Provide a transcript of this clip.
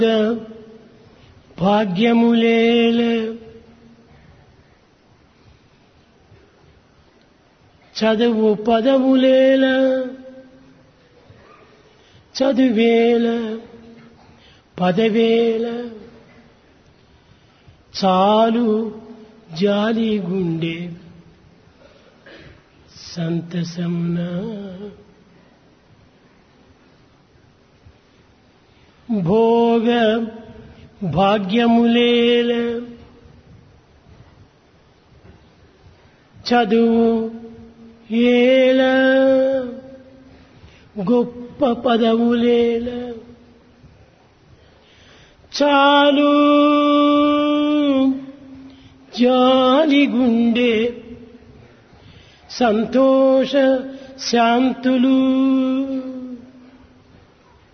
భాగ్యములేల చదువు పదవులేల చదువేల పదవేల చాలు జాలి గుండె సంతసమున భోగ భాగ్యములేల చదువు ఏల గొప్ప పదవులేల చాలు జాలి గుండె సంతోష శాంతులు